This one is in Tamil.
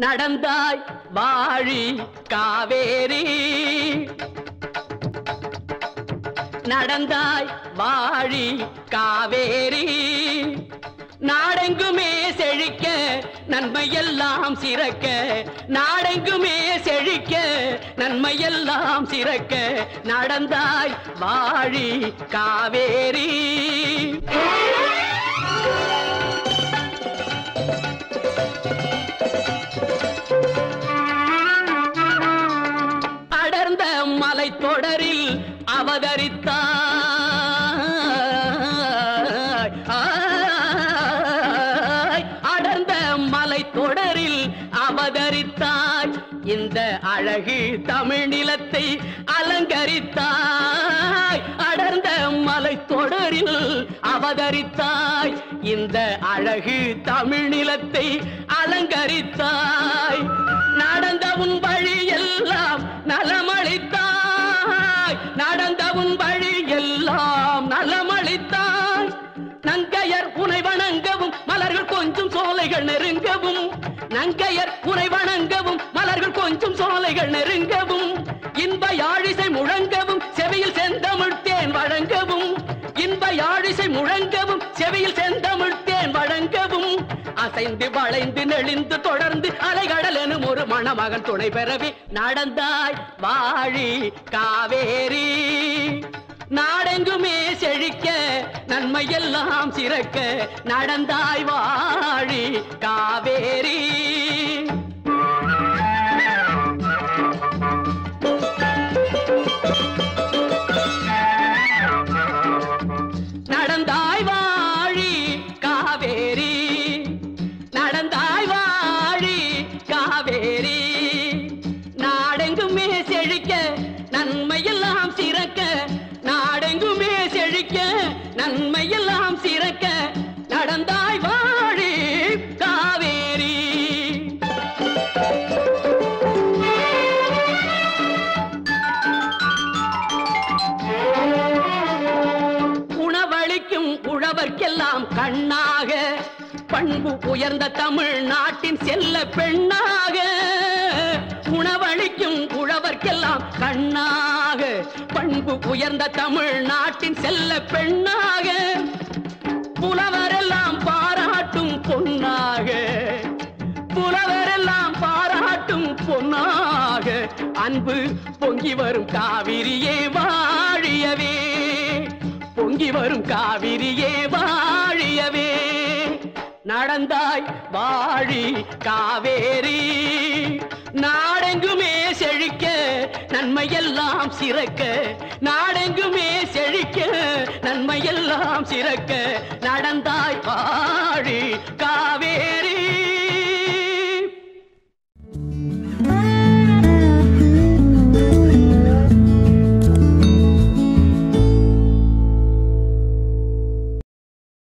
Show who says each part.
Speaker 1: நடந்தாய் வாழி காவேரி நடந்தாய் வாழி காவேரி நாடெங்குமே செழிக்க நன்மையெல்லாம் சிறக்க நாடெங்குமே செழிக்க நன்மையெல்லாம் சிறக்க நடந்தாய் வாழி காவேரி அடர்ந்த மலைத்தொடரில் அவதரித்தாய் ஆய், அடர்ந்த மலைத்தொடரில் அவதரித்தாய் இந்த அழகு தமிழ் நிலத்தை அலங்கரித்தாய் அடர்ந்த மலைத்தொடரில் அவதரித்தாய் இந்த அழகு தமிழ் நிலத்தை அலங்கரித்தாய் நடந்த உன் வழி எல்லாம் நலமளித்தாய் நடந்த உன் வழி எல்லாம் நலமளித்தாய் நங்கையர் உனை வணங்கவும் மலர்கள் கொஞ்சம் சோலைகள் நெருங்கவும் நங்கையர் உனை வணங்கவும் மலர்கள் கொஞ்சம் சோலைகள் நெருங்கவும் இன்ப யாழிசை முழங்கவும் செவியில் செந்தமிழ் தேன் வழங்கவும் இன்ப யாழிசை முழங்கவும் செவியில் செந்தமிழ் தேன் வழங்கவும் அசைந்து வளைந்து நெளிந்து தொடர்ந்து அலைகடல் எனும் ஒரு மணமகன் துணை பெறவே நடந்தாய் வாழி காவேரி நாடெங்குமே செழிக்க நன்மையெல்லாம் சிறக்க நடந்தாய் வாழி காவேரி நடந்தாய் வாழி காவேரி நடந்தாய் வாழி காவேரி நாடெங்குமே செழிக்க நன்மையெல்லாம் சிறக்க நாடெங்குமே செழிக்க நன்மையெல்லாம் சிறக்க நடந்தாய் வாழி காவேரி உணவளிக்கும் உழவர்க்கெல்லாம் கண்ணாக பண்பு உயர்ந்த தமிழ் நாட்டின் செல்ல பெண்ணாக உணவளிக்கும் உழவர்க்கெல்லாம் கண்ணாக பண்பு உயர்ந்த தமிழ் நாட்டின் செல்ல பெண்ணாக புலவரெல்லாம் பாராட்டும் பொன்னாக புலவரெல்லாம் பாராட்டும் பொன்னாக அன்பு பொங்கி வரும் காவிரியே வாழியவே பொங்கி வரும் காவிரியே வாழியவே நடந்தாய் வாழி காவேரி நாடெங்குமே செழிக்க நன்மையெல்லாம் சிறக்க நாடெங்குமே செழிக்க நன்மையெல்லாம் சிறக்க நடந்தாய் வாழி கா